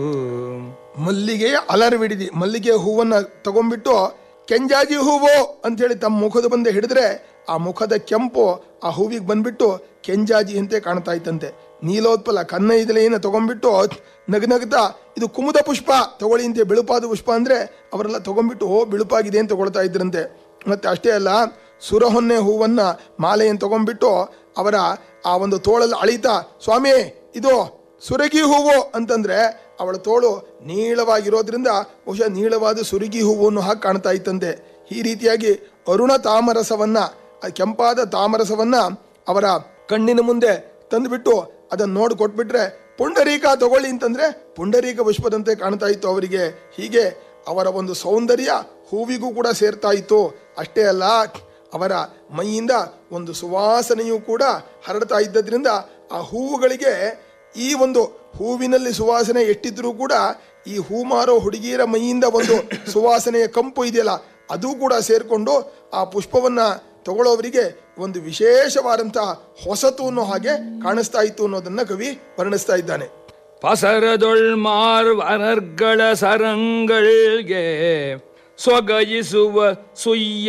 ಮಲ್ಲಿಗೆಯ ಅಲರ್ವಿಡಿದಿ ಮಲ್ಲಿಗೆ ಹೂವನ್ನ ತಗೊಂಡ್ಬಿಟ್ಟು ಕೆಂಜಾಜಿ ಹೂವು ಅಂತೇಳಿ ತಮ್ಮ ಮುಖದ ಬಂದೆ ಹಿಡಿದ್ರೆ ಆ ಮುಖದ ಕೆಂಪು ಆ ಹೂವಿಗೆ ಬಂದ್ಬಿಟ್ಟು ಕೆಂಜಾಜಿ ಅಂತೆ ಕಾಣ್ತಾ ಇತ್ತಂತೆ ನೀಲೋತ್ಪಲ ಕನ್ನ ಇದಲೆಯನ್ನು ತಗೊಂಡ್ಬಿಟ್ಟು ನಗನಗ್ತಾ ಇದು ಕುಮುದ ಪುಷ್ಪ ತಗೊಳ್ಳಿ ಅಂತೆ ಬಿಳುಪಾದ ಪುಷ್ಪ ಅಂದ್ರೆ ಅವರೆಲ್ಲ ತಗೊಂಡ್ಬಿಟ್ಟು ಓ ಬಿಳುಪಾಗಿದೆ ಅಂತ ತಗೊಳ್ತಾ ಇದ್ರಂತೆ ಮತ್ತೆ ಅಷ್ಟೇ ಅಲ್ಲ ಸುರಹೊನ್ನೆ ಹೂವನ್ನ ಮಾಲೆಯನ್ನು ತಗೊಂಡ್ಬಿಟ್ಟು ಅವರ ಆ ಒಂದು ತೋಳಲ್ಲಿ ಅಳಿತಾ ಸ್ವಾಮಿ ಇದು ಸುರಗಿ ಹೂವು ಅಂತಂದ್ರೆ ಅವಳ ತೋಳು ನೀಳವಾಗಿರೋದ್ರಿಂದ ಬಹುಶಃ ನೀಳವಾದ ಸುರಗಿ ಹೂವನ್ನು ಹಾಗೆ ಕಾಣ್ತಾ ಇತ್ತಂತೆ ಈ ರೀತಿಯಾಗಿ ಅರುಣ ತಾಮರಸವನ್ನ ಆ ಕೆಂಪಾದ ತಾಮರಸವನ್ನ ಅವರ ಕಣ್ಣಿನ ಮುಂದೆ ತಂದುಬಿಟ್ಟು ಅದನ್ನ ನೋಡಿ ಕೊಟ್ಬಿಟ್ರೆ ಪುಂಡರೀಕ ತಗೊಳ್ಳಿ ಅಂತಂದ್ರೆ ಪುಂಡರೀಕ ಪುಷ್ಪದಂತೆ ಕಾಣ್ತಾ ಇತ್ತು ಅವರಿಗೆ ಹೀಗೆ ಅವರ ಒಂದು ಸೌಂದರ್ಯ ಹೂವಿಗೂ ಕೂಡ ಸೇರ್ತಾ ಇತ್ತು ಅಷ್ಟೇ ಅಲ್ಲ ಅವರ ಮೈಯಿಂದ ಒಂದು ಸುವಾಸನೆಯೂ ಕೂಡ ಹರಡ್ತಾ ಇದ್ದದ್ರಿಂದ ಆ ಹೂವುಗಳಿಗೆ ಈ ಒಂದು ಹೂವಿನಲ್ಲಿ ಸುವಾಸನೆ ಎಷ್ಟಿದ್ರೂ ಕೂಡ ಈ ಹೂ ಮಾರೋ ಹುಡುಗಿಯರ ಮೈಯಿಂದ ಒಂದು ಸುವಾಸನೆಯ ಕಂಪು ಇದೆಯಲ್ಲ ಅದು ಕೂಡ ಸೇರ್ಕೊಂಡು ಆ ಪುಷ್ಪವನ್ನ ತಗೊಳ್ಳೋವರಿಗೆ ಒಂದು ವಿಶೇಷವಾದಂತಹ ಹೊಸತು ಅನ್ನೋ ಹಾಗೆ ಕಾಣಿಸ್ತಾ ಇತ್ತು ಅನ್ನೋದನ್ನ ಕವಿ ವರ್ಣಿಸ್ತಾ ಇದ್ದಾನೆ ಪಸರದೊಳ್ಮಾರ್ ವನರ್ಗಳ ಸರಂಗಳ್ಗೆ ಸೊಗಯಿಸುವ ಸುಯ್ಯ